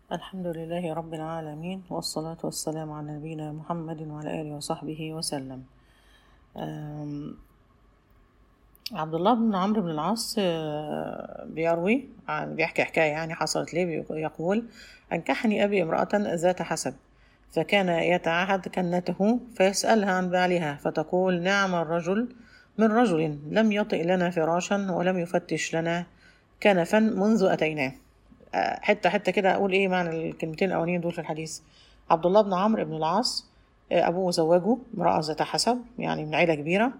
الحمد لله رب العالمين والصلاة والسلام على نبينا محمد وعلى آله وصحبه وسلم أم، عبد الله بن عمرو بن العاص آه، بيروي عن بيحكي حكاية يعني حصلت ليه بيق- يقول أنكحني أبي امرأة ذات حسب فكان يتعهد كنته فيسألها عن بعلها فتقول نعم الرجل من رجل لم يطئ لنا فراشا ولم يفتش لنا كنفا منذ أتيناه آه، حتة حتة كده أقول إيه معنى الكلمتين الأولانيين دول في الحديث عبد الله بن عمرو بن العاص آه، أبوه زوجه امرأة ذات حسب يعني من عيلة كبيرة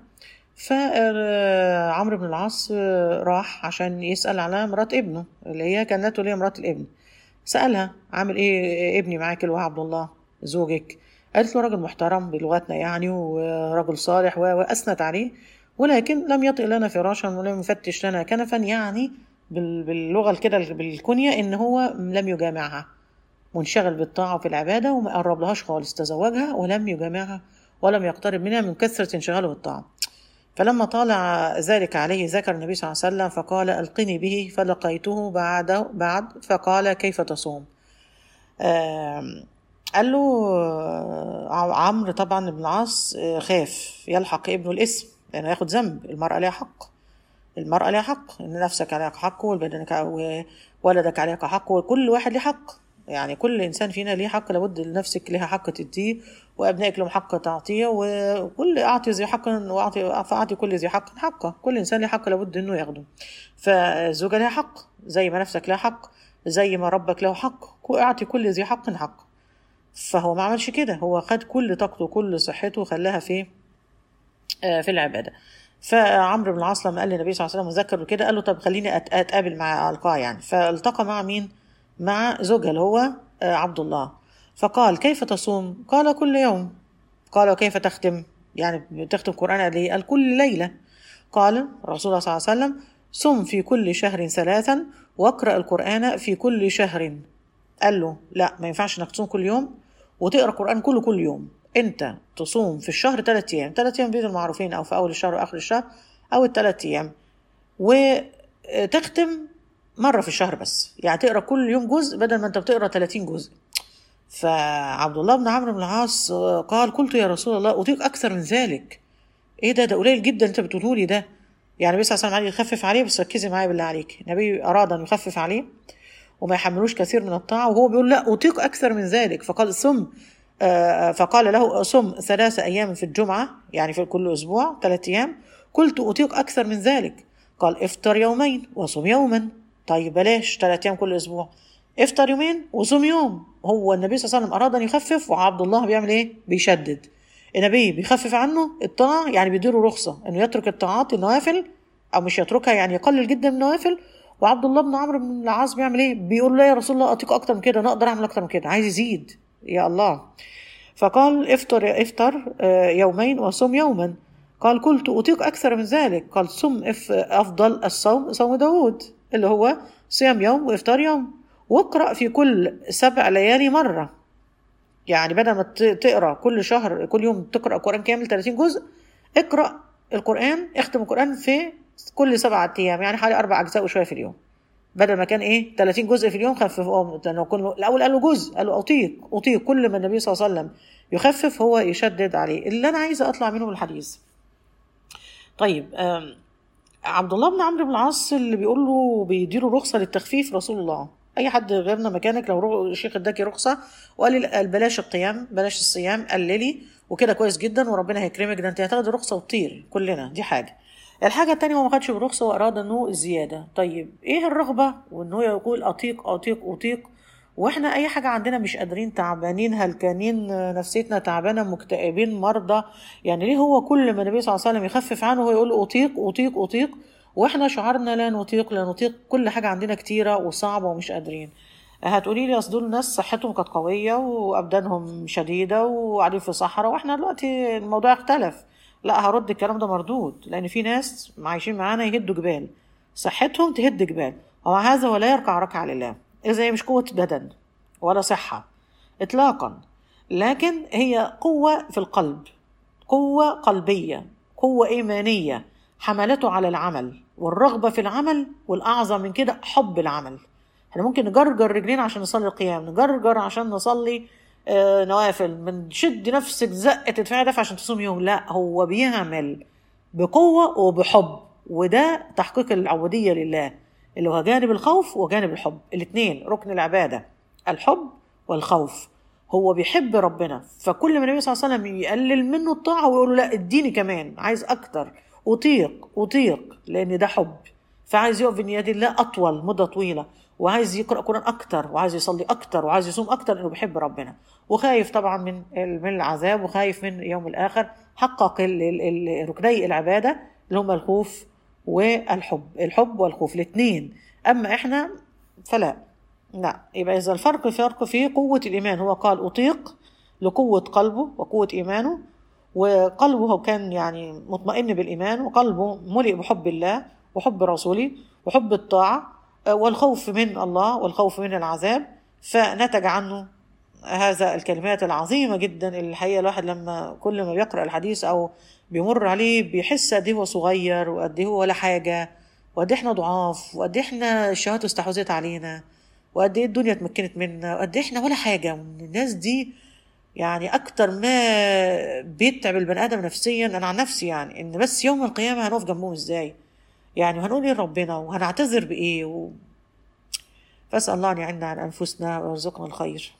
فعمرو بن العاص آه، راح عشان يسأل على مرات ابنه اللي هي كانته اللي هي مرات الابن سألها عامل ايه ابني معاك اللي هو عبد الله زوجك قالت له راجل محترم بلغتنا يعني ورجل صالح و- وأثنت عليه ولكن لم يطئ لنا فراشا ولم يفتش لنا كنفا يعني بال- باللغة كده بالكنية إن هو لم يجامعها منشغل بالطاعة وفي العبادة وما قرب لهاش خالص تزوجها ولم يجامعها ولم يقترب منها من كثرة انشغاله بالطاعة فلما طالع ذلك عليه ذكر النبي صلى الله عليه وسلم فقال ألقني به فلقيته بعد بعد فقال كيف تصوم آم، قال له آه، عمرو طبعا بن العاص آه، خاف يلحق ابنه الاسم لأنه ياخد ذنب المرأة لها حق المرأة لها حق إن نفسك عليك حق وبدنك وولدك عليك حق وكل واحد له حق يعني كل إنسان فينا ليه حق لابد لنفسك لها حق تديه وأبنائك لهم حق تعطيه وكل أعطي ذي حق وأعطي فأعطي كل ذي حق حقه كل إنسان له حق لابد إنه ياخده فالزوجة لها حق زي ما نفسك لها حق زي ما ربك له حق أعطي كل ذي حق حق فهو ما عملش كده هو خد كل طاقته وكل صحته وخلاها في آه، في العباده فعمرو بن العاص لما قال للنبي صلى الله عليه وسلم ذكر كده قال له طب خليني أت- اتقابل مع القاه يعني فالتقى مع مين مع زوجها اللي هو آه، عبد الله فقال كيف تصوم قال كل يوم قال وكيف تختم يعني بتختم قرآن قد ايه قال كل ليلة قال رسول الله صلى الله عليه وسلم صم في كل شهر ثلاثا واقرأ القرآن في كل شهر قال له لا ما ينفعش انك تصوم كل يوم وتقرا القران كله كل يوم انت تصوم في الشهر ثلاث ايام ثلاث ايام بيد المعروفين او في اول الشهر واخر الشهر او الثلاث ايام وتختم مره في الشهر بس يعني تقرا كل يوم جزء بدل ما انت بتقرا 30 جزء فعبد الله بن عمرو بن العاص قال قلت يا رسول الله اطيق اكثر من ذلك ايه ده ده قليل جدا انت بتقوله لي ده يعني النبي صلى الله عليه وسلم قال يخفف عليه بس ركزي معايا بالله عليك النبي اراد ان يخفف عليه وما يحملوش كثير من الطاعة وهو بيقول لا أطيق أكثر من ذلك فقال صم آه، فقال له صم ثلاث أيام في الجمعة يعني في كل أسبوع ثلاث أيام قلت أطيق أكثر من ذلك قال افطر يومين وصم يوما طيب بلاش ثلاث أيام كل أسبوع افطر يومين وصم يوم هو النبي صلى الله عليه وسلم أراد أن يخفف وعبد الله بيعمل إيه بيشدد النبي بيخفف عنه الطاعة يعني بيديله رخصة إنه يترك الطاعات النوافل أو مش يتركها يعني يقلل جدا من النوافل وعبد الله بن عمرو بن العاص بيعمل ايه؟ بيقول له يا رسول الله اطيق اكتر من كده انا اقدر اعمل اكتر من كده عايز يزيد يا الله فقال افطر افطر آه، يومين وصم يوما قال قلت اطيق اكثر من ذلك قال صم اف افضل الصوم صوم داود اللي هو صيام يوم وافطار يوم واقرا في كل سبع ليالي مره يعني بدل ما ت- تقرا كل شهر كل يوم تقرا قران كامل 30 جزء اقرا القران اختم القران في كل سبعة ايام يعني حوالي اربع اجزاء وشويه في اليوم بدل ما كان ايه 30 جزء في اليوم خففهم لانه كل الاول قال له جزء قال له اطيق اطيق كل ما النبي صلى الله عليه وسلم يخفف هو يشدد عليه اللي انا عايزه اطلع منه من الحديث طيب آم، عبد الله بن عمرو بن العاص اللي بيقول له بيديله رخصه للتخفيف رسول الله اي حد غيرنا مكانك لو رو- الشيخ اداكي رخصه وقال لي لا، بلاش القيام بلاش الصيام قللي وكده كويس جدا وربنا هيكرمك ده انت هتاخدي رخصه وتطير كلنا دي حاجه الحاجه التانية هو ما خدش برخصه واراد انه الزياده طيب ايه الرغبه وان هو يقول اطيق اطيق اطيق واحنا اي حاجه عندنا مش قادرين تعبانين هلكانين نفسيتنا تعبانه مكتئبين مرضى يعني ليه هو كل ما النبي صلى الله عليه وسلم يخفف عنه هو يقول اطيق اطيق اطيق واحنا شعارنا لا نطيق لا نطيق كل حاجه عندنا كتيره وصعبه ومش قادرين هتقولي لي اصل دول ناس صحتهم كانت قويه وابدانهم شديده وقاعدين في صحراء واحنا دلوقتي الموضوع اختلف لا هرد الكلام ده مردود لان في ناس عايشين معانا يهدوا جبال صحتهم تهد جبال ومع هذا ولا يركع ركعه لله اذا هي مش قوه بدن ولا صحه اطلاقا لكن هي قوه في القلب قوه قلبيه قوه ايمانيه حملته على العمل والرغبه في العمل والاعظم من كده حب العمل احنا ممكن نجرجر رجلينا عشان نصلي القيام نجرجر عشان نصلي آه نوافل بنشد نفسك زقه تدفعي دفع عشان تصوم يوم لا هو بيعمل بقوه وبحب وده تحقيق العبوديه لله اللي هو جانب الخوف وجانب الحب الاثنين ركن العباده الحب والخوف هو بيحب ربنا فكل ما النبي صلى الله عليه وسلم يقلل منه الطاعه ويقول له لا اديني كمان عايز اكتر اطيق اطيق لان ده حب فعايز يقف بين يدي الله اطول مده طويله وعايز يقرا قران اكتر وعايز يصلي اكتر وعايز يصوم اكتر لانه بيحب ربنا وخايف طبعا من من العذاب وخايف من يوم الاخر حقق ال- ال- ال- ركني العباده اللي هم الخوف والحب الحب والخوف الاثنين اما احنا فلا لا يبقى اذا الفرق فرق في قوه الايمان هو قال اطيق لقوه قلبه وقوه ايمانه وقلبه كان يعني مطمئن بالايمان وقلبه ملئ بحب الله وحب رسوله وحب الطاعه آه، والخوف من الله والخوف من العذاب فنتج عنه هذا الكلمات العظيمة جدا اللي الحقيقة الواحد لما كل ما بيقرأ الحديث أو بيمر عليه بيحس قد إيه هو صغير وقد إيه هو ولا حاجة وقد إيه إحنا ضعاف وقد إيه إحنا الشهوات استحوذت علينا وقد إيه الدنيا اتمكنت منا وقد إيه إحنا ولا حاجة وإن الناس دي يعني أكتر ما بيتعب البني آدم نفسيا أنا عن نفسي يعني إن بس يوم القيامة هنقف جنبهم إزاي يعني وهنقول إيه لربنا وهنعتذر بإيه و... فأسأل الله أن يعيننا على أنفسنا ويرزقنا الخير